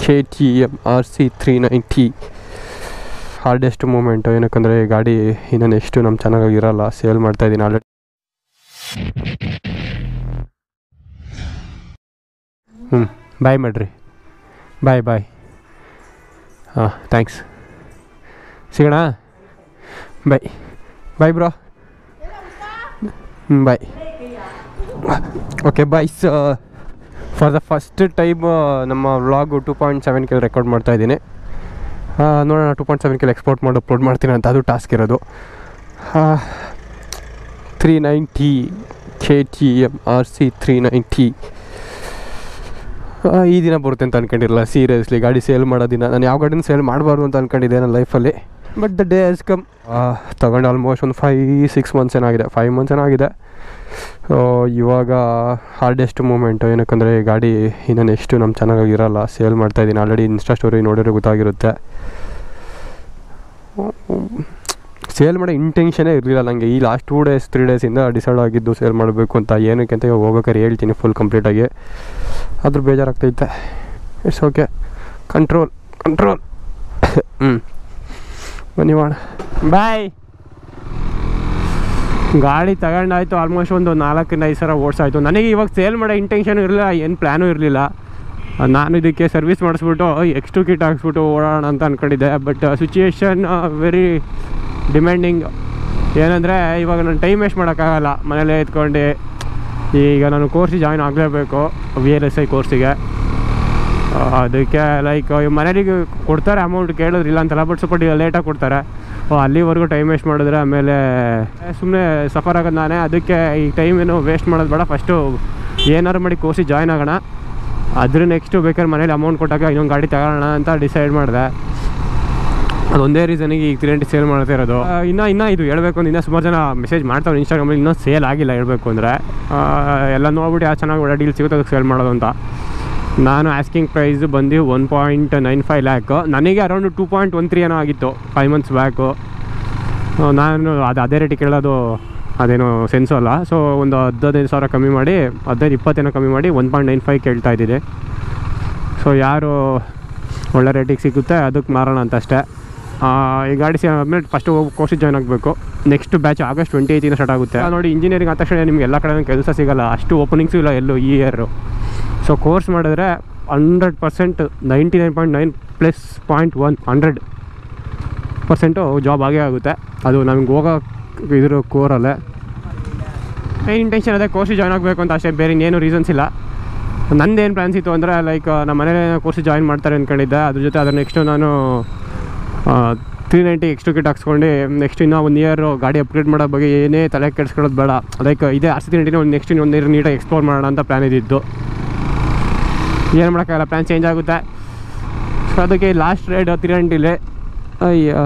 K T M R C three ninety hardest moment ಏನಕ್ಕಂದರೆ ಗಾಡಿ ಇನ್ನು ನೆಕ್ಸ್ಟು ನಮ್ಮ ಚಾನಲ್ಗೆ ಇರಲ್ಲ ಸೇಲ್ ಮಾಡ್ತಾಯಿದ್ದೀನಿ ಆಲ್ರೆಡಿ ಹ್ಞೂ ಬಾಯ್ ಮಾಡ್ರಿ ಬಾಯ್ ಬಾಯ್ ಹಾಂ ಥ್ಯಾಂಕ್ಸ್ ಸಿಗೋಣ ಬಾಯ್ ಬಾಯ್ ಬ್ರೋ ಹ್ಞೂ bye okay boys for the first time ನಮ್ಮ vlog two point seven K record ಮಾಡ್ತಾ ಇದ್ದೀನಿ ನೋಡೋಣ two point seven K export ಮಾಡಿ ಅಪ್ಲೋಡ್ ಮಾಡ್ತೀನಿ ಅಂತ ಅದು ಟಾಸ್ಕ್ ಇರೋದು three ninety K T M R C three ninety ಈ ದಿನ ಬರುತ್ತೆ ಅಂತ ಅನ್ಕೊಂಡಿರಲ್ಲ ಸೀರಿಯಸ್ಲಿ ಗಾಡಿ ಸೇಲ್ ಮಾಡೋ ದಿನ ನಾನು ಯಾವ ಗಾಡಿನ ಸೇಲ್ ಮಾಡಬಾರ್ದು ಅಂತ ಅನ್ಕೊಂಡಿದ್ದೆ ನನ್ನ ಲೈಫಲ್ಲಿ but the day has come ತಗೊಂಡು ಆಲ್ಮೋಸ್ಟ್ ಒಂದು ಫೈ ಸಿಕ್ಸ್ ಮಂತ್ಸ್ ಏನಾಗಿದೆ ಫೈವ್ ಮಂತ್ಸ್ ಏನಾಗಿದೆ ಸೊ ಇವಾಗ ಹಾರ್ಡೆಸ್ಟ್ ಮೂಮೆಂಟು ಏನಕ್ಕಂದರೆ ಗಾಡಿ ಇನ್ನು ನೆಕ್ಸ್ಟು ನಮ್ಮ ಚಾನಲ್ಗೆ ಇರಲ್ಲ ಸೇಲ್ ಮಾಡ್ತಾಯಿದ್ದೀನಿ ಆಲ್ರೆಡಿ ಇನ್ಸ್ಟಾ ಸ್ಟೋರಿ ನೋಡಿದ್ರೆ ಗೊತ್ತಾಗಿರುತ್ತೆ ಸೇಲ್ ಮಾಡೋ ಇಂಟೆನ್ಷನೇ ಇರಲಿಲ್ಲ ನನಗೆ ಈ ಲಾಸ್ಟ್ ಟೂ ಡೇಸ್ ತ್ರೀ ಡೇಸಿಂದ ಡಿಸೈಡ್ ಆಗಿದ್ದು ಸೇಲ್ ಮಾಡಬೇಕು ಅಂತ ಏನಕ್ಕೆ ಅಂತ ಇವಾಗ ಹೋಗೋಕ್ಕಾರೆ ಹೇಳ್ತೀನಿ ಫುಲ್ ಕಂಪ್ಲೀಟಾಗಿ ಆದರೂ ಬೇಜಾರಾಗ್ತೈತೆ ಇಟ್ಸ್ ಓಕೆ ಕಂಟ್ರೋಲ್ ಕಂಟ್ರೋಲ್ ಹ್ಞೂ ಬನ್ನಿ ಮಾಡ ಬಾಯ್ ಗಾಡಿ ತಗೊಂಡಾಯ್ತು ಆಲ್ಮೋಸ್ಟ್ ಒಂದು ನಾಲ್ಕರಿಂದ ಐದು ಸಾವಿರ ಓಡಿಸಾಯ್ತು ನನಗೆ ಇವಾಗ ಸೇಲ್ ಮಾಡೋ ಇಂಟೆನ್ಷನ್ ಇರಲಿಲ್ಲ ಏನು ಪ್ಲ್ಯಾನು ಇರಲಿಲ್ಲ ನಾನು ಇದಕ್ಕೆ ಸರ್ವಿಸ್ ಮಾಡಿಸ್ಬಿಟ್ಟು ಎಕ್ಸ್ಟ್ರೂ ಕಿಟ್ ಹಾಕ್ಸ್ಬಿಟ್ಟು ಓಡಾಡೋಣ ಅಂತ ಅಂದ್ಕೊಂಡಿದ್ದೆ ಬಟ್ ಸಿಚುಯೇಷನ್ ವೆರಿ ಡಿಮ್ಯಾಂಡಿಂಗ್ ಏನಂದರೆ ಇವಾಗ ನಾನು ಟೈಮ್ ವೇಸ್ಟ್ ಮಾಡೋಕ್ಕಾಗಲ್ಲ ಮನೇಲೇ ಎತ್ಕೊಂಡು ಈಗ ನಾನು ಕೋರ್ಸಿಗೆ ಜಾಯ್ನ್ ಆಗಲೇಬೇಕು ವಿ ಎಲ್ ಎಸ್ ಐ ಕೋರ್ಸಿಗೆ ಅದಕ್ಕೆ ಲೈಕ್ ಮನೇಲಿಗೆ ಕೊಡ್ತಾರೆ ಅಮೌಂಟ್ ಕೇಳಿದ್ರಿಲ್ಲ ಅಂತಲ್ಲ ಬಟ್ ಸ್ವಲ್ಪ ಲೇಟಾಗಿ ಕೊಡ್ತಾರೆ ಓ ಅಲ್ಲಿವರೆಗೂ ಟೈಮ್ ವೇಸ್ಟ್ ಮಾಡಿದ್ರೆ ಆಮೇಲೆ ಸುಮ್ಮನೆ ಸಫರ್ ಆಗೋದು ನಾನೇ ಅದಕ್ಕೆ ಈ ಟೈಮ್ ಏನು ವೇಸ್ಟ್ ಮಾಡೋದು ಬೇಡ ಫಸ್ಟು ಏನಾರು ಮಾಡಿ ಕೋರ್ಸಿಗೆ ಜಾಯ್ನ್ ಆಗೋಣ ಅದ್ರ ನೆಕ್ಸ್ಟು ಬೇಕಾದ್ರೆ ಮನೇಲಿ ಅಮೌಂಟ್ ಕೊಟ್ಟಾಗ ಇನ್ನೊಂದು ಗಾಡಿ ತಗೋಣ ಅಂತ ಡಿಸೈಡ್ ಮಾಡಿದೆ ಅದೊಂದೇ ರೀಸನಿಗೆ ಈಗ ತ್ರೀ ಸೇಲ್ ಮಾಡ್ತಾ ಇರೋದು ಆ, ಇನ್ನು ಇನ್ನೂ ಇದು ಹೇಳಬೇಕು ಅಂದ್ರೆ ಇನ್ನೂ ಸುಮಾರು ಜನ ಮೆಸೇಜ್ ಮಾಡ್ತಾವೆ ಇನ್ಸ್ಟಾಗ್ರಾಮಲ್ಲಿ ಇನ್ನೂ ಸೇಲ್ ಆಗಿಲ್ಲ ಹೇಳಬೇಕು ಅಂದರೆ ಎಲ್ಲ ನೋಡ್ಬಿಟ್ಟು ಯಾವ ಚೆನ್ನಾಗಿ ಒಳ್ಳೆ ಡೀಲ್ ಸಿಗುತ್ತೆ ಅದಕ್ಕೆ ಸೇಲ್ ಮಾಡೋದು ಅಂತ ನಾನು ಆಸ್ಕಿಂಗ್ ಪ್ರೈಸ್ ಬಂದು one point nine five lakh ನನಗೆ around two point one three ಏನೋ ಆಗಿತ್ತು ಫೈವ್ ಮಂತ್ಸ್ ಬ್ಯಾಕು ನಾನು ಅದು ಅದೇ ರೇಟಿಗೆ ಕೇಳೋದು ಅದೇನೋ ಸೆನ್ಸು ಅಲ್ಲ ಸೊ ಒಂದು ಹದಿನೈದು ಸಾವಿರ ಕಮ್ಮಿ ಮಾಡಿ ಹದಿನೈದು ಇಪ್ಪತ್ತೇನೋ ಕಮ್ಮಿ ಮಾಡಿ ಒನ್ ಪಾಯಿಂಟ್ ನೈನ್ ಫೈವ್ ಕೇಳ್ತಾ ಇದ್ದಿದೆ ಸೊ ಯಾರು ಒಳ್ಳೆ ರೇಟಿಗೆ ಸಿಗುತ್ತೆ ಅದಕ್ಕೆ ಮಾರೋಣ ಅಂತ ಅಷ್ಟೇ ಆ, ಈ ಗಾಡಿ ಸಿ ಆದಮೇಲೆ ಫಸ್ಟು ಹೋಗಿ ಕೋರ್ಸಿಗೆ ಜಾಯ್ನ್ ಆಗಬೇಕು ನೆಕ್ಸ್ಟ್ ಬ್ಯಾಚ್ ಆಗಸ್ಟ್ ಟ್ವೆಂಟಿ ಏಯ್ತಿಂದ ಸ್ಟಾರ್ಟ್ ಆಗುತ್ತೆ ನೋಡಿ ಇಂಜಿನಿಯರಿಂಗ್ ಆದ ತಕ್ಷಣ ನಿಮ್ಗೆ ಎಲ್ಲ ಕಡೆ ಕೆಲಸ ಸಿಗಲ್ಲ ಅಷ್ಟು ಓಪನಿಂಗ್ಸು ಇಲ್ಲ ಎಲ್ಲೂ ಈ ಇಯರು ಸೊ ಕೋರ್ಸ್ ಮಾಡಿದ್ರೆ hundred percent ninety nine point nine plus point one hundred percent job ಆಗೇ ಆಗುತ್ತೆ ಅದು ನಮ್ಗೆ ಹೋಗೋ ಇದ್ರ ಕೋರಲ್ಲೇ ಮೇನ್ ಇಂಟೆನ್ಷನ್ ಅದೇ ಕೋರ್ಸಿಗೆ ಜಾಯ್ನ್ ಆಗಬೇಕು ಅಂತ ಅಷ್ಟೇ ಬೇರೆ ಇನ್ನೇನು ರೀಸನ್ಸ್ ಇಲ್ಲ ನಂದೇನು ಪ್ಲ್ಯಾನ್ಸ್ ಇತ್ತು ಅಂದರೆ ಲೈಕ್ ನಮ್ಮ ಮನೇಲಿ ಕೋರ್ಸಿಗೆ ಜಾಯ್ನ್ ಮಾಡ್ತಾರೆ ಅಂದ್ಕೊಂಡಿದ್ದೆ ಅದ್ರ ಜೊತೆ ಅದ್ರ ನೆಕ್ಸ್ಟು ನಾನು ತ್ರೀ ನೈಂಟಿ ಎಕ್ಸ್ಟ್ರಾ ಕಿಟ್ ಹಾಕ್ಸ್ಕೊಂಡು ನೆಕ್ಸ್ಟ್ ಇನ್ನೂ ಒನ್ ಇಯರ್ ಗಾಡಿ ಅಪ್ಗ್ರೇಡ್ ಮಾಡೋ ಬಗ್ಗೆ ಏನೇ ತಲೆ ಕೆಡಿಸ್ಕೊಳ್ಳೋದು ಬೇಡ ಲೈಕ್ ಇದೇ ಆರ್ ಸಿ ನೈಂಟಿನ ಒಂದು ನೆಕ್ಸ್ಟ್ ಒಂದು ಇಯರ್ ನೀಟಾಗಿ ಎಕ್ಸ್ಪ್ಲೋರ್ ಮಾಡೋಣ ಅಂತ ಪ್ಲ್ಯಾನ್ ಇದ್ದಿದ್ದು ಏನು ಮಾಡೋಕ್ಕಾಗಲ್ಲ ಪ್ಲ್ಯಾನ್ ಚೇಂಜ್ ಆಗುತ್ತೆ ಸೊ ಅದಕ್ಕೆ ಲಾಸ್ಟ್ ರೈಡ್ ತ್ರೀ ನೈಂಟಿಲಿ ಅಯ್ಯ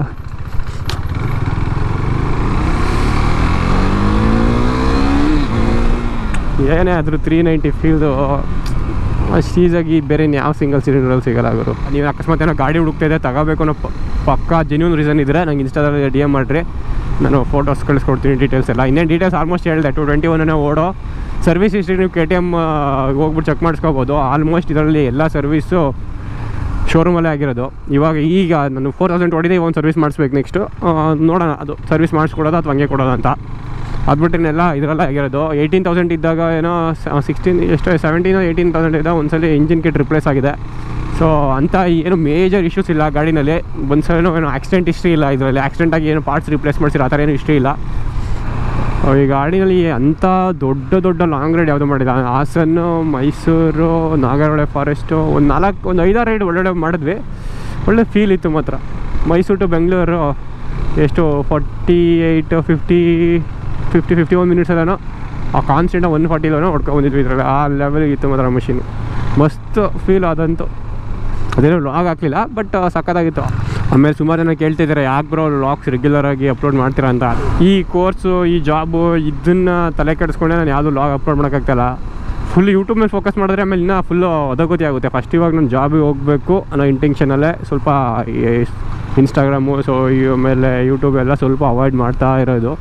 ಏನೇ ಆದರೂ ತ್ರೀ ನೈಂಟಿ ಫೀಲ್ದು ಅಷ್ಟು ಈಸಾಗಿ ಬೇರೆ ಯಾವ ಸಿಂಗಲ್ ಸಿಲಿಂಡ್ರಲ್ಲಿ ಸಿಗಲ್ಲ ಅವರು ನೀವು ಅಕಸ್ಮಾತ್ ಏನೋ ಗಾಡಿ ಹುಡುಕ್ತಾ ಇದೆ ತಗೋಬೇಕು ಅನ್ನೋ ಪ- ಪಕ್ಕಾ ಜೆನ್ಯೂನ್ ರೀಸನ್ ಇದ್ದರೆ ನಂಗೆ ಇನ್ಸ್ಟಾದಲ್ಲಿ ಡಿ ಎಮ್ ಮಾಡಿರಿ ನಾನು ಫೋಟೋಸ್ ಕಳಿಸ್ಕೊಡ್ತೀನಿ ಡೀಟೇಲ್ಸ್ ಎಲ್ಲ ಇನ್ನೇನು ಡೀಟೇಲ್ಸ್ ಆಲ್ಮೋಸ್ಟ್ ಹೇಳಿದೆ ಟು ಟ್ವೆಂಟಿ ಒನ್ನೇ ಓಡೋ ಸರ್ವಿಸ್ ಹಿಸ್ಟ್ರಿ ನೀವು ಕೆ ಟಿ ಎಮ್ ಹೋಗ್ಬಿಟ್ಟು ಚೆಕ್ ಮಾಡಿಸ್ಕೋಬೋದು ಆಲ್ಮೋಸ್ಟ್ ಇದರಲ್ಲಿ ಎಲ್ಲ ಸರ್ವೀಸು ಶೋರೂಮಲ್ಲೇ ಆಗಿರೋದು ಇವಾಗ ಈಗ ನಾನು ಫೋರ್ ತೌಸಂಡ್ ಹೊಡಿದೆ ಒಂದು ಸರ್ವಿಸ್ ಮಾಡಿಸ್ಬೇಕು ನೆಕ್ಸ್ಟು ನೋಡೋಣ ಅದು ಸರ್ವಿಸ್ ಮಾಡಿಸ್ಕೊಡೋದು ಅಥವಾ ಹಂಗೆ ಕೊಡೋದು ಅಂತ ಅದು ಬಿಟ್ಟರೆಲ್ಲ ಇದರಲ್ಲ ಆಗಿರೋದು ಏಯ್ಟೀನ್ ತೌಸಂಡ್ ಇದ್ದಾಗ ಏನೋ ಸಿಕ್ಸ್ಟೀನ್ ಎಷ್ಟು ಸೆವೆಂಟೀನೋ ಏಯ್ಟೀನ್ ತೌಸಂಡ್ ಇದ್ದಾಗ ಒಂದ್ಸಲಿ ಇಂಜಿನ್ ಕಿಟ್ ರಿಪ್ಲೇಸ್ ಆಗಿದೆ ಸೊ ಅಂಥ ಏನು ಮೇಜರ್ ಇಶ್ಯೂಸ್ ಇಲ್ಲ ಗಾಡಿನಲ್ಲಿ ಒಂದು ಸಲ ಏನೋ ಆಕ್ಸಿಡೆಂಟ್ ಹಿಸ್ಟ್ರಿ ಇಲ್ಲ ಇದರಲ್ಲಿ ಆಕ್ಸಿಡೆಂಟ್ ಆಗಿ ಏನು ಪಾರ್ಟ್ಸ್ ರಿಪ್ಲೇಸ್ ಮಾಡಿಸಿರೋ ಆ ಥರ ಏನು ಹಿಸ್ಟ್ರಿ ಇಲ್ಲ ಈ ಗಾಡಿನಲ್ಲಿ ಅಂಥ ದೊಡ್ಡ ದೊಡ್ಡ ಲಾಂಗ್ ರೈಡ್ ಯಾವುದು ಮಾಡಿದ ಹಾಸನ್ನು ಮೈಸೂರು ನಾಗರಹೊಳೆ ಫಾರೆಸ್ಟು ಒಂದು ನಾಲ್ಕು ಒಂದು ಐದಾರು ರೈಡ್ ಒಳ್ಳೊಳ್ಳೆ ಮಾಡಿದ್ವಿ ಒಳ್ಳೆ ಫೀಲ್ ಇತ್ತು ಮಾತ್ರ ಮೈಸೂರು ಟು ಬೆಂಗಳೂರು ಎಷ್ಟು forty eight fifty fifty fifty one minutes ಅದೇನೋ ಆ ಕಾನ್ಸ್ಟೆಂಟ್ ಒನ್ ಫಾರ್ಟಿಲೋ ಹೊಡ್ಕೊಂಡು ಬಂದಿದ್ವಿ ಇದರಲ್ಲಿ ಆ ಲೆವೆಲ್ಗೆ ಇತ್ತು ಮಾತ್ರ ಮಷೀನು ಮಸ್ತ್ ಫೀಲ್ ಆದಂತು ಅದೇನೋ ಲಾಗ್ ಹಾಕಲಿಲ್ಲ ಬಟ್ ಸಖತ್ತಾಗಿತ್ತು ಆಮೇಲೆ ಸುಮಾರು ಜನ ಕೇಳ್ತಿದ್ದಾರೆ ಯಾಕೆ ಬ್ರೋ ಲಾಗ್ಸ್ ರೆಗ್ಯುಲರ್ ಆಗಿ ಅಪ್ಲೋಡ್ ಮಾಡ್ತೀರಾ ಅಂತ ಈ ಕೋರ್ಸು ಈ ಜಾಬು ಇದನ್ನು ತಲೆ ಕೆಡಿಸ್ಕೊಂಡೆ ನಾನು ಯಾವುದು ಲಾಗ್ ಅಪ್ಲೋಡ್ ಮಾಡೋಕ್ಕಾಗ್ತಾಯಿಲ್ಲ ಫುಲ್ ಯೂಟ್ಯೂಬ್ ಮೇಲೆ ಫೋಕಸ್ ಮಾಡಿದ್ರೆ ಆಮೇಲೆ ಇನ್ನೂ ಫುಲ್ಲು ಒದಗೋತಿ ಆಗುತ್ತೆ ಫಸ್ಟ್ ಇವಾಗ ನಾನು ಜಾಬಿಗೆ ಹೋಗಬೇಕು ಅನ್ನೋ ಇಂಟೆನ್ಷನಲ್ಲೇ ಸ್ವಲ್ಪ ಇನ್ಸ್ಟಾಗ್ರಾಮು ಸೊ ಆಮೇಲೆ ಯೂಟ್ಯೂಬ್ ಎಲ್ಲ ಸ್ವಲ್ಪ ಅವಾಯ್ಡ್ ಮಾಡ್ತಾ ಇರೋದು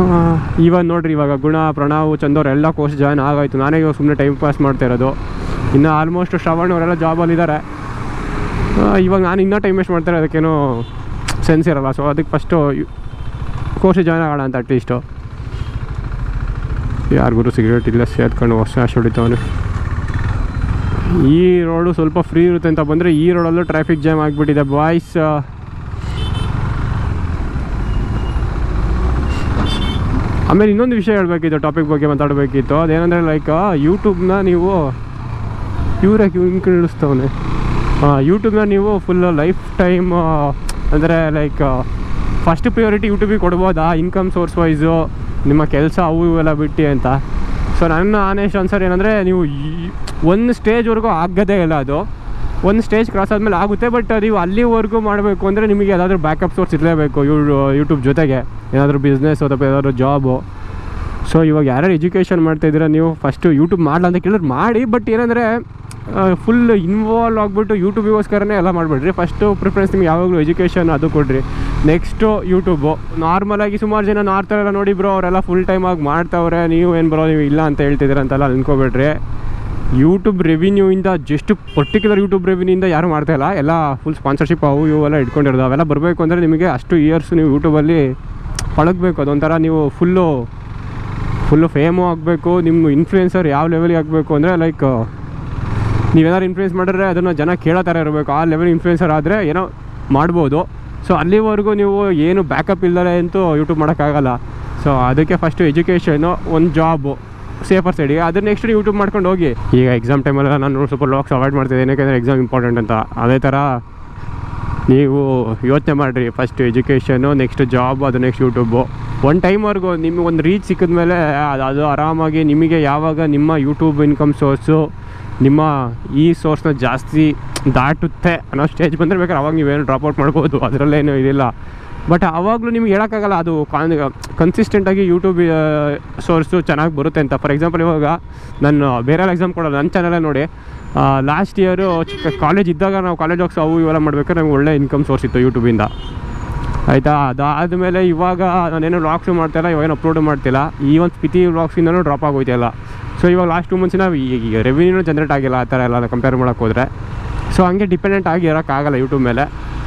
ಇವಾಗ ನೋಡ್ರಿ ಇವಾಗ ಗುಣ ಪ್ರಣವ್ ಚಂದೋರ್ ಎಲ್ಲ ಕೋರ್ಸ್ ಜಾಯ್ನ್ ಆಗಾಯ್ತು ನಾನೇ ಇವಾಗ ಸುಮ್ಮನೆ ಟೈಮ್ ಪಾಸ್ ಮಾಡ್ತಾ ಇರೋದು ಇನ್ನು ಆಲ್ಮೋಸ್ಟ್ ಶ್ರವಣ್ ಅವರೆಲ್ಲ ಜಾಬಲ್ಲಿದ್ದಾರೆ ಇವಾಗ ನಾನು ಇನ್ನೂ ಟೈಮ್ ವೇಸ್ಟ್ ಮಾಡ್ತಾರೆ ಅದಕ್ಕೇನೋ ಸೆನ್ಸ್ ಇರಲ್ಲ ಸೊ ಅದಕ್ಕೆ ಫಸ್ಟು ಕೋರ್ಸ್ ಜಾಯ್ನ್ ಆಗೋಣ ಅಂತ ಅಟ್ಲೀಸ್ಟು ಯಾರಿಗೂ ಸಿಗರೇಟ್ ಇಲ್ಲ ಸೇದ್ಕೊಂಡು ವರ್ಷ ಅಷ್ಟು ಹೊಡಿತವನು ಈ ರೋಡು ಸ್ವಲ್ಪ ಫ್ರೀ ಇರುತ್ತೆ ಅಂತ ಬಂದರೆ ಈ ರೋಡಲ್ಲೂ ಟ್ರಾಫಿಕ್ ಜಾಮ್ ಆಗಿಬಿಟ್ಟಿದೆ ಬಾಯ್ಸ್ ಆಮೇಲೆ ಇನ್ನೊಂದು ವಿಷಯ ಹೇಳಬೇಕಿತ್ತು ಟಾಪಿಕ್ ಬಗ್ಗೆ ಮಾತಾಡಬೇಕಿತ್ತು ಅದೇನಂದರೆ ಲೈಕ್ ಯೂಟ್ಯೂಬ್ನ ನೀವು ಇವ್ರಾಗಿ ಹಿಂಗೆ ಇಳಿಸ್ತವನೆ ಯೂಟ್ಯೂಬ್ನ ನೀವು ಫುಲ್ ಲೈಫ್ ಟೈಮ್ ಅಂದರೆ ಲೈಕ್ ಫಸ್ಟ್ ಪ್ರಿಯಾರಿಟಿ ಯೂಟ್ಯೂಬಿಗೆ ಕೊಡ್ಬೋದಾ ಇನ್ಕಮ್ ಸೋರ್ಸ್ ವೈಸು ನಿಮ್ಮ ಕೆಲಸ ಅವು ಇವೆಲ್ಲ ಬಿಟ್ಟು ಅಂತ ಸೊ ನನ್ನ ಆನೇಶ್ ಆನ್ಸರ್ ಏನಂದರೆ ನೀವು ಒಂದು ಸ್ಟೇಜ್ವರೆಗೂ ಆಗೋದೇ ಇಲ್ಲ ಅದು ಒಂದು ಸ್ಟೇಜ್ ಕ್ರಾಸ್ ಆದಮೇಲೆ ಆಗುತ್ತೆ ಬಟ್ ನೀವು ಅಲ್ಲಿವರೆಗೂ ಮಾಡಬೇಕು ಅಂದರೆ ನಿಮಗೆ ಯಾವುದಾದ್ರೂ ಬ್ಯಾಕಪ್ ಸೋರ್ಸ್ ಇರಲೇಬೇಕು ಯೂ ಯೂಟ್ಯೂಬ್ ಜೊತೆಗೆ ಏನಾದರೂ ಬಿಸ್ನೆಸ್ ಅಥವಾ ಏನಾದರೂ ಜಾಬು ಸೊ ಇವಾಗ ಯಾರ್ಯಾರು ಎಜುಕೇಷನ್ ಮಾಡ್ತಾಯಿದ್ದೀರಾ ನೀವು ಫಸ್ಟು ಯೂಟ್ಯೂಬ್ ಮಾಡಲ್ಲ ಅಂತ ಕೇಳಿದ್ರೆ ಮಾಡಿ ಬಟ್ ಏನಂದರೆ ಫುಲ್ ಇನ್ವಾಲ್ವ್ ಆಗಿಬಿಟ್ಟು ಯೂಟ್ಯೂಬಿಗೋಸ್ಕರನೇ ಎಲ್ಲ ಮಾಡಿಬಿಡ್ರಿ ಫಸ್ಟು ಪ್ರಿಫರೆನ್ಸ್ ನಿಮ್ಗೆ ಯಾವಾಗಲೂ ಎಜುಕೇಷನ್ ಅದು ಕೊಡ್ರಿ ನೆಕ್ಸ್ಟು ಯೂಟ್ಯೂಬು ನಾರ್ಮಲಾಗಿ ಸುಮಾರು ಜನ ನಾರ್ತಾರೆಲ್ಲ ನೋಡಿ ಬ್ರೋ ಅವರೆಲ್ಲ ಫುಲ್ ಟೈಮ್ ಆಗಿ ಮಾಡ್ತಾವ್ರೆ ನೀವು ಏನು ಬರೋ ನೀವು ಇಲ್ಲ ಅಂತ ಹೇಳ್ತಿದ್ದೀರ ಅಂತೆಲ್ಲ ಅನ್ಕೋಬೇಡ್ರಿ ಯೂಟ್ಯೂಬ್ ರೆವಿನ್ಯೂಯಿಂದ ಜಸ್ಟ್ ಪರ್ಟಿಕ್ಯುಲರ್ ಯೂಟ್ಯೂಬ್ ರೆವಿನ್ಯೂಯಿಂದ ಯಾರು ಮಾಡ್ತಾಯಿಲ್ಲ ಎಲ್ಲ ಫುಲ್ ಸ್ಪಾನ್ಸರ್ಶಿಪ್ ಅವು ಇವು ಎಲ್ಲ ಇಟ್ಕೊಂಡಿರೋದು ಅವೆಲ್ಲ ಬರಬೇಕು ಅಂದರೆ ನಿಮಗೆ ಅಷ್ಟು ಇಯರ್ಸ್ ನೀವು ಯೂಟ್ಯೂಬಲ್ಲಿ ಪಳಗಬೇಕು ಅದೊಂಥರ ನೀವು ಫುಲ್ಲು ಫುಲ್ಲು ಫೇಮು ಆಗಬೇಕು ನಿಮ್ಮ ಇನ್ಫ್ಲೂಯೆನ್ಸರ್ ಯಾವ ಲೆವೆಲಿಗೆ ಆಗಬೇಕು ಅಂದರೆ ಲೈಕ್ ನೀವೇನಾದ್ರು ಇನ್ಫ್ಲೂಯೆನ್ಸ್ ಮಾಡಿದ್ರೆ ಅದನ್ನು ಜನ ಕೇಳೋ ಥರ ಇರಬೇಕು ಆ ಲೆವೆಲ್ ಇನ್ಫ್ಲೂಯೆನ್ಸರ್ ಆದರೆ ಏನೋ ಮಾಡ್ಬೋದು ಸೊ ಅಲ್ಲಿವರೆಗೂ ನೀವು ಏನು ಬ್ಯಾಕಪ್ ಇಲ್ಲದೆ ಅಂತೂ ಯೂಟ್ಯೂಬ್ ಮಾಡೋಕ್ಕಾಗಲ್ಲ ಸೊ ಅದಕ್ಕೆ ಫಸ್ಟು ಎಜುಕೇಷನು ಒಂದು ಜಾಬು ಸೇಫರ್ ಸೈಡಿಗೆ ಅದನ್ನ ನೆಕ್ಸ್ಟ್ ಯೂಟ್ಯೂಬ್ ಮಾಡ್ಕೊಂಡು ಹೋಗಿ ಈಗ ಎಕ್ಸಾಮ್ ಟೈಮಲ್ಲೆಲ್ಲ ನಾನು ಸ್ವಲ್ಪ ಲಾಕ್ಸ್ ಅವಾಯ್ಡ್ ಮಾಡ್ತಿದ್ದೀನಿ ಯಾಕೆಂದರೆ ಎಕ್ಸಾಮ್ ಇಂಪಾರ್ಟೆಂಟ್ ಅಂತ ಅದೇ ಥರ ನೀವು ಯೋಚನೆ ಮಾಡಿರಿ ಫಸ್ಟ್ ಎಜುಕೇಷನು ನೆಕ್ಸ್ಟ್ ಜಾಬ್ ಅದು ನೆಕ್ಸ್ಟ್ ಯೂಟ್ಯೂಬು ಒನ್ ಟೈಮ್ವರೆಗೂ ನಿಮಗೆ ಒಂದು ರೀಚ್ ಸಿಕ್ಕಿದ ಮೇಲೆ ಅದು ಅದು ಆರಾಮಾಗಿ ನಿಮಗೆ ಯಾವಾಗ ನಿಮ್ಮ ಯೂಟ್ಯೂಬ್ ಇನ್ಕಮ್ ಸೋರ್ಸು ನಿಮ್ಮ ಈ ಸೋರ್ಸ್ನ ಜಾಸ್ತಿ ದಾಟುತ್ತೆ ಅನ್ನೋ ಸ್ಟೇಜ್ ಬಂದರೆ ಬೇಕಾದ್ರೆ ಅವಾಗ ನೀವೇನು ಡ್ರಾಪ್ಔಟ್ ಮಾಡ್ಬೋದು ಅದರಲ್ಲೇನು ಇದಿಲ್ಲ ಬಟ್ ಆವಾಗಲೂ ನಿಮ್ಗೆ ಹೇಳೋಕ್ಕಾಗಲ್ಲ ಅದು ಕಾನ್ ಕನ್ಸಿಸ್ಟೆಂಟಾಗಿ ಯೂಟ್ಯೂಬ್ ಸೋರ್ಸು ಚೆನ್ನಾಗಿ ಬರುತ್ತೆ ಅಂತ ಫಾರ್ ಎಕ್ಸಾಂಪಲ್ ಇವಾಗ ನಾನು ಬೇರೆ ಎಕ್ಸಾಮ್ ಕೊಡೋಲ್ಲ ನನ್ನ ಚಾನಲೇ ನೋಡಿ ಲಾಸ್ಟ್ ಇಯರು ಚಿಕ್ಕ ಕಾಲೇಜ್ ಇದ್ದಾಗ ನಾವು ಕಾಲೇಜ್ ಹೋಗ್ಸೋ ಅವು ಇವೆಲ್ಲ ಮಾಡ್ಬೇಕಾದ್ರೆ ನಮ್ಗೆ ಒಳ್ಳೆ ಇನ್ಕಮ್ ಸೋರ್ಸ್ ಇತ್ತು ಯೂಟ್ಯೂಬಿಂದ ಆಯಿತಾ ಅದಾದಮೇಲೆ ಇವಾಗ ನಾನೇನು ವ್ಲಾಗ್ಸು ಮಾಡ್ತಾಯಿಲ್ಲ ಇವಾಗೇನು ಅಪ್ಲೋಡು ಮಾಡ್ತಿಲ್ಲ ಈ ಒಂದು ಸ್ಪಿತಿ ವ್ಲಾಗ್ಸಿಂದನೂ ಡ್ರಾಪ್ ಆಗೋಯ್ತಿಲ್ಲ ಸೊ ಇವಾಗ ಲಾಸ್ಟ್ ಟೂ ಮಂತ್ಸಿನ ಈಗ ರೆವಿನ್ಯೂನು ಜನ್ರೇಟ್ ಆಗಿಲ್ಲ ಆ ಥರ ಎಲ್ಲ ಕಂಪೇರ್ ಮಾಡೋಕ್ಕೆ ಹೋದರೆ ಸೊ ಹಂಗೆ ಡಿಪೆಂಡೆಂಟ್ ಆಗಿ ಇರೋಕ್ಕಾಗಲ್ಲ ಯೂಟ್ಯೂಬ್ ಮೇಲೆ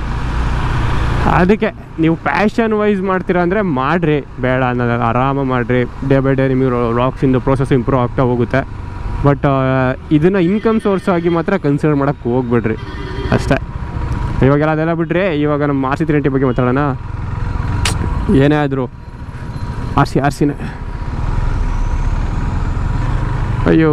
ಅದಕ್ಕೆ ನೀವು ಪ್ಯಾಷನ್ ವೈಸ್ ಮಾಡ್ತೀರಾ ಅಂದರೆ ಮಾಡಿರಿ ಬೇಡ ಅನ್ನೋದು ಆರಾಮ ಮಾಡಿರಿ ಡೇ ಬೈ ಡೇ ನಿಮಗೆ ವ್ಲಾಗ್ಸಿಂದು ಪ್ರೋಸೆಸ್ ಇಂಪ್ರೂವ್ ಆಗ್ತಾ ಹೋಗುತ್ತೆ ಬಟ್ ಇದನ್ನು ಇನ್ಕಮ್ ಸೋರ್ಸ್ ಆಗಿ ಮಾತ್ರ ಕನ್ಸಿಡರ್ ಮಾಡೋಕ್ಕೆ ಹೋಗ್ಬೇಡ್ರಿ ಅಷ್ಟೇ ಇವಾಗೆಲ್ಲ ಅದೆಲ್ಲ ಬಿಟ್ಟರೆ ಇವಾಗ ನಮ್ಮ ಮಾರ್ಸಿ ತ್ರೀ ಬಗ್ಗೆ ಮಾತಾಡೋಣ ಏನೇ ಆದರೂ ಆರ್ಸಿ ಆರ್ಸಿನೇ ಅಯ್ಯೋ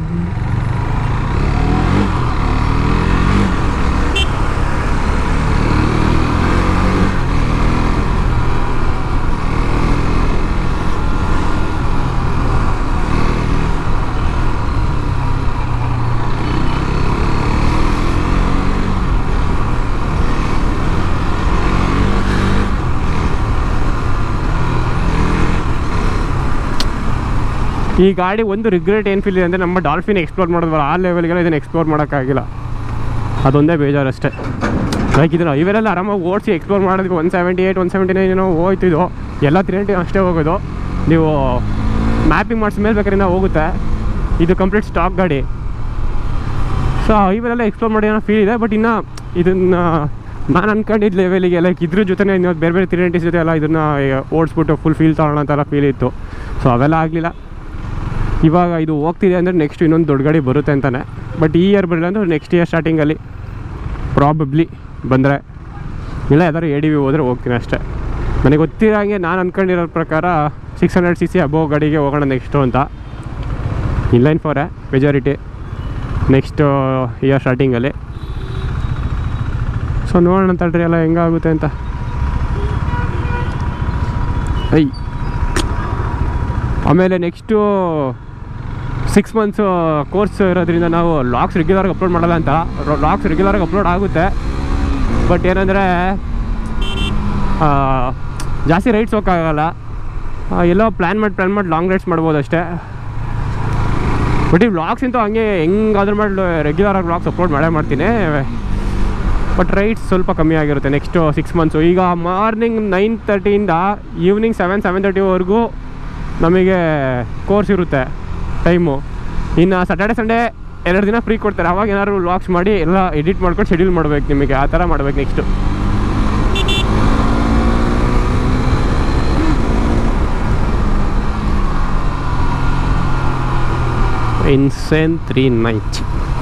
ಈ ಗಾಡಿ ಒಂದು ರಿಗ್ರೆಟ್ ಏನು ಫೀಲ್ ಇದೆ ಅಂದರೆ ನಮ್ಮ ಡಾಲ್ಫಿನ್ ಎಕ್ಸ್ಪ್ಲೋರ್ ಮಾಡಿದ್ವಲ್ಲ ಆ ಲೆವೆಲ್ಗೆಲ್ಲ ಇದನ್ನು ಎಕ್ಸ್ಪ್ಲೋರ್ ಮಾಡೋಕ್ಕಾಗಿಲ್ಲ ಅದೊಂದೇ ಬೇಜಾರು ಅಷ್ಟೇ ಲೈಕ್ ಇದನ್ನು ಇವೆಲ್ಲ ಆರಾಮಾಗಿ ಓಡಿಸಿ ಎಕ್ಸ್ಪ್ಲೋರ್ ಮಾಡೋದಕ್ಕೆ one seventy eight one seventy nine ಏನೋ ಹೋಯ್ತಿದ್ದು ಎಲ್ಲ ತ್ರೀ ನೈಂಟಿ ಅಷ್ಟೇ ಹೋಗೋದು ನೀವು ಮ್ಯಾಪಿಂಗ್ ಮಾಡಿದ ಮೇಲೆ ಬೇಕಾದ್ರೆ ಇನ್ನೂ ಹೋಗುತ್ತೆ ಇದು ಕಂಪ್ಲೀಟ್ ಸ್ಟಾಕ್ ಗಾಡಿ ಸೊ ಇವೆಲ್ಲ ಎಕ್ಸ್ಪ್ಲೋರ್ ಮಾಡಿ ಏನೋ ಫೀಲ್ ಇದೆ ಬಟ್ ಇನ್ನು ಇದನ್ನು ನಾನು ಅನ್ಕೊಂಡಿದ್ದ ಲೆವೆಲಿಗೆ ಲೈಕ್ ಇದ್ರ ಜೊತೆ ಇನ್ನು ಬೇರೆ ಬೇರೆ ತ್ರೀ ನೈಂಟೀಸ್ ಜೊತೆ ಎಲ್ಲ ಇದನ್ನು ಓಡಿಸ್ಬಿಟ್ಟು ಫುಲ್ ಫೀಲ್ ತಗೊಳ್ಳೋ ಅಂತೆಲ್ಲ ಫೀಲ್ ಇತ್ತು ಸೊ ಅವೆಲ್ಲ ಆಗಲಿಲ್ಲ ಇವಾಗ ಇದು ಹೋಗ್ತಿದೆ ಅಂದರೆ ನೆಕ್ಸ್ಟ್ ಇನ್ನೊಂದು ದೊಡ್ಡ ಗಾಡಿ ಬರುತ್ತೆ ಅಂತಾನೆ ಬಟ್ ಈ ಇಯರ್ ಬರಲಿಲ್ಲ ಅಂದರೆ ನೆಕ್ಸ್ಟ್ ಇಯರ್ ಸ್ಟಾರ್ಟಿಂಗಲ್ಲಿ ಪ್ರಾಬಬ್ಲಿ ಬಂದರೆ ಇಲ್ಲ ಯಾವ್ದಾದ್ರು ಎ ಡಿ ವಿ ಹೋದರೆ ಹೋಗ್ತೀನಿ ಅಷ್ಟೇ ನನಗೆ ಗೊತ್ತಿರೋಂಗೆ ನಾನು ಅಂದ್ಕೊಂಡಿರೋ ಪ್ರಕಾರ six hundred C C above ಗಾಡಿಗೆ ಹೋಗೋಣ ನೆಕ್ಸ್ಟು ಅಂತ ಇನ್ಲೈನ್ ಫೋರೇ ಮೆಜಾರಿಟಿ ನೆಕ್ಸ್ಟ್ ಇಯರ್ ಸ್ಟಾರ್ಟಿಂಗಲ್ಲಿ ಸೊ ನೋಡೋಣ ತಡ್ರಿ ಎಲ್ಲ ಹೆಂಗಾಗುತ್ತೆ ಅಂತ ಐ ಆಮೇಲೆ ನೆಕ್ಸ್ಟು ಸಿಕ್ಸ್ ಮಂತ್ಸು ಕೋರ್ಸ್ ಇರೋದ್ರಿಂದ ನಾವು ಲಾಕ್ಸ್ ರೆಗ್ಯುಲರ್ಗೆ ಅಪ್ಲೋಡ್ ಮಾಡಲ್ಲ ಅಂತ ಲಾಕ್ಸ್ ರೆಗ್ಯುಲರ್ಗೆ ಅಪ್ಲೋಡ್ ಆಗುತ್ತೆ ಬಟ್ ಏನಂದರೆ ಜಾಸ್ತಿ ರೈಡ್ಸ್ ಹೋಗೋಕ್ಕಾಗಲ್ಲ ಆ, ಎಲ್ಲೋ ಪ್ಲ್ಯಾನ್ ಮಾಡಿ ಪ್ಲ್ಯಾನ್ ಮಾಡಿ ಲಾಂಗ್ ರೈಡ್ಸ್ ಮಾಡ್ಬೋದು ಅಷ್ಟೇ ಬಟ್ ಈ ವ್ಲಾಗ್ಸ್ ಅಂತೂ ಹಂಗೆ ಹೆಂಗಾದ್ರೂ ಮಾಡಿ ರೆಗ್ಯುಲರಾಗಿ ವ್ಲಾಗ್ಸ್ ಅಪ್ಲೋಡ್ ಮಾಡೇ ಮಾಡ್ತೀನಿ ಬಟ್ ರೈಟ್ಸ್ ಸ್ವಲ್ಪ ಕಮ್ಮಿ ಆಗಿರುತ್ತೆ ನೆಕ್ಸ್ಟು ಸಿಕ್ಸ್ ಮಂತ್ಸು ಈಗ ಮಾರ್ನಿಂಗ್ ನೈನ್ ತರ್ಟಿಯಿಂದ ಈವ್ನಿಂಗ್ ಸೆವೆನ್ ಸೆವೆನ್ ತರ್ಟಿವರೆಗೂ ನಮಗೆ ಕೋರ್ಸ್ ಇರುತ್ತೆ ಟೈಮು ಇನ್ನು ಸ್ಯಾಟರ್ಡೆ ಸಂಡೇ ಎರಡು ದಿನ ಫ್ರೀ ಕೊಡ್ತಾರೆ ಅವಾಗ ಏನಾದ್ರು ವ್ಲಾಗ್ಸ್ ಮಾಡಿ ಎಲ್ಲ ಎಡಿಟ್ ಮಾಡ್ಕೊಂಡು ಶೆಡ್ಯೂಲ್ ಮಾಡ್ಬೇಕು ನಿಮಗೆ ಆ ಥರ ಮಾಡ್ಬೇಕು ನೆಕ್ಸ್ಟು ಇನ್ಸೆನ್ ತ್ರೀ ನೈಟ್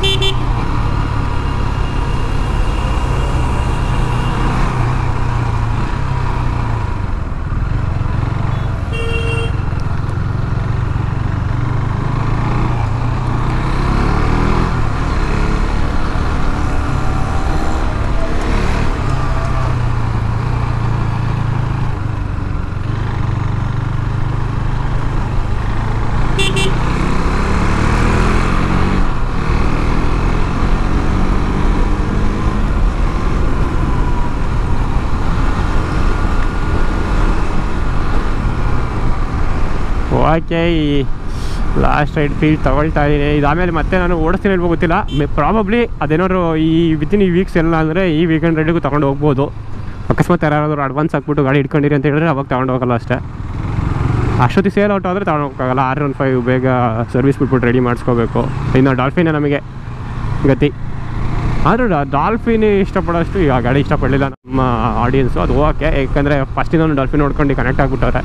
ಓಕೆ ಈ ಲಾಸ್ಟ್ ರೈಡ್ ಫೀಲ್ ತಗೊಳ್ತಾ ಇದ್ದೀನಿ ಇದಾದಮೇಲೆ ಮತ್ತೆ ನಾನು ಓಡಿಸ್ತೀನಿ ಇಲ್ವೋ ಗೊತ್ತಿಲ್ಲ ಪ್ರಾಬಬ್ಲಿ ಅದೇನಾದ್ರು ಈ ವಿತಿನ್ ಈ ವೀಕ್ಸ್ ಎಲ್ಲ ಅಂದರೆ ಈ ವೀಕೆಂಡ್ ರೈಡಿಗೂ ತೊಗೊಂಡು ಹೋಗ್ಬೋದು ಅಕಸ್ಮಾತ್ ಯಾರಾದರೂ ಅಡ್ವಾನ್ಸ್ ಹಾಕ್ಬಿಟ್ಟು ಗಾಡಿ ಇಟ್ಕೊಂಡಿರಿ ಅಂತ ಹೇಳಿದ್ರೆ ಅವಾಗ ತೊಗೊಂಡು ಹೋಗಲ್ಲ ಅಷ್ಟೇ ಅಷ್ಟೊತ್ತಿಗೆ ಸೇಲ್ ಔಟ್ ಆದರೆ ತೊಗೊಂಡು ಹೋಗೋಕ್ಕಾಗಲ್ಲ ಆರ್ ಒನ್ ಫೈವ್ ಬೇಗ ಸರ್ವಿಸ್ ಬಿಟ್ಬಿಟ್ಟು ರೆಡಿ ಮಾಡಿಸ್ಕೋಬೇಕು ಇನ್ನು ಡಾಲ್ಫಿನೇ ನಮಗೆ ಗತಿ ಆದರೂ ಡಾಲ್ಫಿನ್ ಇಷ್ಟಪಡೋಷ್ಟು ಈ ಗಾಡಿ ಇಷ್ಟಪಡಲಿಲ್ಲ ನಮ್ಮ ಆಡಿಯನ್ಸು ಅದು ಓಕೆ ಯಾಕಂದರೆ ಫಸ್ಟಿಂದ ಡಾಲ್ಫಿನ್ ನೋಡ್ಕೊಂಡು ಕನೆಕ್ಟ್ ಆಗಿಬಿಟ್ಟವ್ರೆ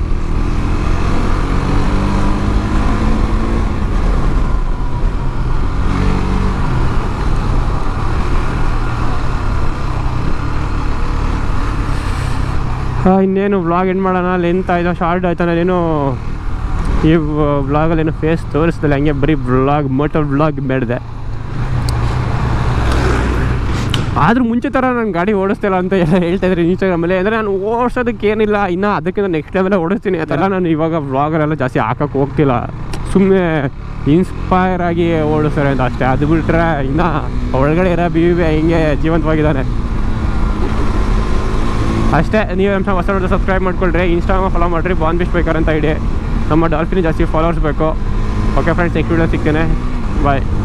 ಆ, ಇನ್ನೇನು ವ್ಲಾಗ್ ಎಂಡ್ ಮಾಡೋಣ ಲೆಂತ್ ಆಯ್ತಾ ಶಾರ್ಟ್ ಆಯ್ತಾ ನಾನೇನು ಈ ವ್ಲಾಗಲ್ಲಿ ಏನು ಫೇಸ್ ತೋರಿಸ್ದಿಲ್ಲ ಹಂಗೆ ಬರೀ ವ್ಲಾಗ್ ಮೋಟರ್ ವ್ಲಾಗ್ ಬೇಡಿದೆ ಆದ್ರೂ ಮುಂಚೆ ಥರ ನಾನು ಗಾಡಿ ಓಡಿಸ್ತಿಲ್ಲ ಅಂತ ಎಲ್ಲ ಹೇಳ್ತಾ ಇದ್ದಾರೆ ಇನ್ಸ್ಟಾಗ್ರಾಮಲ್ಲಿ ಅಂದರೆ ನಾನು ಓಡಿಸೋದಕ್ಕೆ ಏನಿಲ್ಲ ಇನ್ನು ಅದಕ್ಕಿಂತ ನೆಕ್ಸ್ಟ್ ಲೆವೆಲ್ಲ ಓಡಿಸ್ತೀನಿ ಅದೆಲ್ಲ ನಾನು ಇವಾಗ ವ್ಲಾಗಲ್ಲೆಲ್ಲ ಜಾಸ್ತಿ ಹಾಕಕ್ಕೆ ಹೋಗ್ತಿಲ್ಲ ಸುಮ್ಮನೆ ಇನ್ಸ್ಪೈರ್ ಆಗಿ ಓಡಿಸ್ತಾರೆ ಅಂತ ಅಷ್ಟೇ ಅದು ಬಿಟ್ಟರೆ ಇನ್ನು ಒಳಗಡೆ ಇರೋ ಬಿ ವಿ ಹಿಂಗೆ ಜೀವಂತವಾಗಿದ್ದಾನೆ ಅಷ್ಟೇ ನೀವು ನಮ್ಮ ಹೊಸ ಹೊಸ ಸಬ್ಸ್ಕ್ರೈಬ್ ಮಾಡ್ಕೊಳ್ರಿ ಇನ್ಸ್ಟಾಗ್ರಾಮ್ ಫಾಲೋ ಮಾಡಿರಿ ಬಾನ್ ಬಿಸ್ಟ್ ಬೇಕಾರೆ ಅಂತ ಐಡಿ ನಮ್ಮ ಡಾಲ್ಫಿನ್ ಜಾಸ್ತಿ ಫಾಲೋವರ್ಸ್ ಬೇಕು ಓಕೆ ಫ್ರೆಂಡ್ಸ್ ನೆಕ್ಸ್ಟ್ ವೀಡಿಯೋ ಸಿಗ್ತೇನೆ ಬಾಯ್